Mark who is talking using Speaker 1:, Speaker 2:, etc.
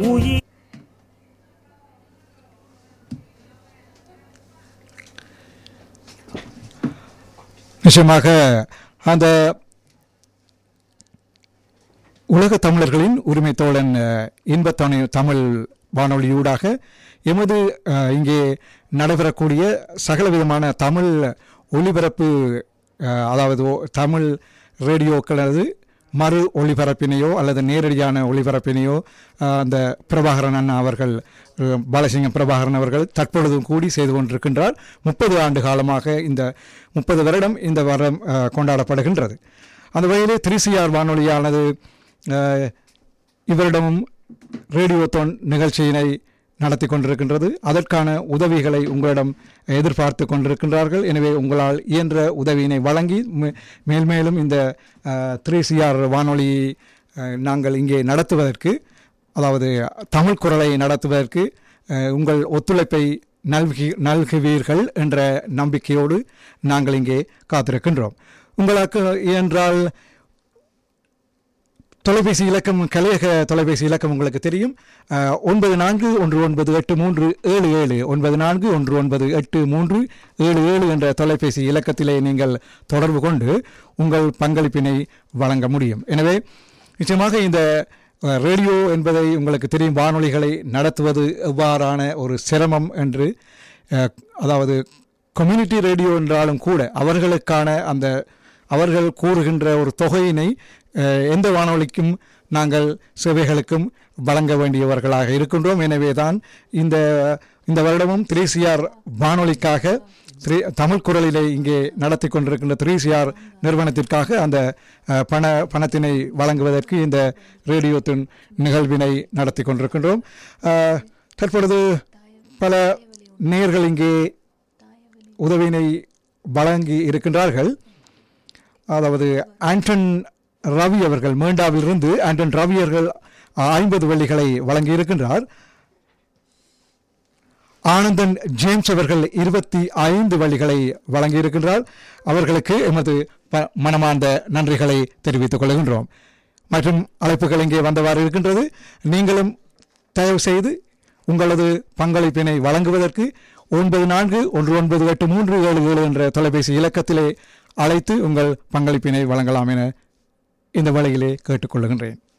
Speaker 1: உயிர்
Speaker 2: நிச்சயமாக அந்த உலக தமிழர்களின் உரிமை தோழன் அஹ், இன்பத்தணி தமிழ் வானொலியூடாக எமது அஹ், இங்கே நடைபெறக்கூடிய சகலவிதமான தமிழ் ஒளிபரப்பு அஹ், அதாவது ஒ- தமிழ் ரேடியோக்களது மறு ஒளிபரப்பினையோ அல்லது நேரடியான ஒளிபரப்பினையோ அஹ், அந்த பிரபாகரன் அண்ணா அவர்கள் அஹ், பாலசிங்கம் பிரபாகரன் அவர்கள் தற்பொழுதும் கூடி செய்து கொண்டிருக்கின்றார் முப்பது ஆண்டு காலமாக இந்த முப்பது வருடம் இந்த வருடம் அஹ், கொண்டாடப்படுகின்றது அந்த வகையிலே த்ரீசிஆர் வானொலியானது அஹ், இவரிடமும் ரேடியோத்தோன் நிகழ்ச்சியினை நடத்தி கொண்டிருக்கின்றது அதற்கான உதவிகளை உங்களிடம் எதிர்பார்த்து கொண்டிருக்கின்றார்கள் எனவே உங்களால் இயன்ற உதவியினை வழங்கி மே- மேல்மேலும் இந்த த்ரீசிஆர் வானொலி அஹ், நாங்கள் இங்கே நடத்துவதற்கு அதாவது தமிழ் குரலை நடத்துவதற்கு அஹ், உங்கள் ஒத்துழைப்பை நல்கி நல்குவீர்கள் என்ற நம்பிக்கையோடு நாங்கள் இங்கே காத்திருக்கின்றோம் உங்களுக்கு என்றால் தொலைபேசி இலக்கம் கலையக தொலைபேசி இலக்கம் உங்களுக்கு தெரியும் அஹ், ஒன்பது நான்கு ஒன்று ஒன்பது எட்டு மூன்று ஏழு ஏழு ஒன்பது நான்கு ஒன்று ஒன்பது எட்டு மூன்று ஏழு ஏழு என்ற தொலைபேசி இலக்கத்திலே நீங்கள் தொடர்பு கொண்டு உங்கள் பங்களிப்பினை வழங்க முடியும் எனவே நிச்சயமாக இந்த அஹ், ரேடியோ என்பதை உங்களுக்கு தெரியும் வானொலிகளை நடத்துவது எவ்வாறான ஒரு சிரமம் என்று அஹ், அதாவது கம்யூனிட்டி ரேடியோ என்றாலும் கூட அவர்களுக்கான அந்த அவர்கள் கூறுகின்ற ஒரு தொகையினை அஹ், எந்த வானொலிக்கும் நாங்கள் சேவைகளுக்கும் வழங்க வேண்டியவர்களாக இருக்கின்றோம் எனவே தான் இந்த இந்த வருடமும் த்ரீசிஆர் வானொலிக்காக த்ரீ தமிழ் குரலிலே இங்கே நடத்தி கொண்டிருக்கின்ற த்ரீசிஆர் நிறுவனத்திற்காக அந்த அஹ், பண பணத்தினை வழங்குவதற்கு இந்த ரேடியோத்தின் நிகழ்வினை நடத்தி கொண்டிருக்கின்றோம் அஹ், தற்பொழுது பல நேர்கள் இங்கே உதவியினை வழங்கி இருக்கின்றார்கள் அதாவது ஆண்டன் ரவி அவர்கள் மேண்டாவிலிருந்து ஆண்டன் ரவி அவர்கள் ஐம்பது வெள்ளிகளை வழங்கி இருக்கின்றார் ஆனந்தன் ஜேம்ஸ் அவர்கள் இருபத்தி ஐந்து வழிகளை வழங்கியிருக்கின்றார் அவர்களுக்கு எமது ப- மனமார்ந்த நன்றிகளை தெரிவித்துக் கொள்கின்றோம் மற்றும் அழைப்புகள் இங்கே வந்தவாறு இருக்கின்றது நீங்களும் தயவு செய்து உங்களது பங்களிப்பினை வழங்குவதற்கு ஒன்பது நான்கு ஒன்று ஒன்பது எட்டு மூன்று ஏழு ஏழு என்ற தொலைபேசி இலக்கத்திலே அழைத்து உங்கள் பங்களிப்பினை வழங்கலாம் என இந்த வேளையிலே கேட்டுக்கொள்கின்றேன்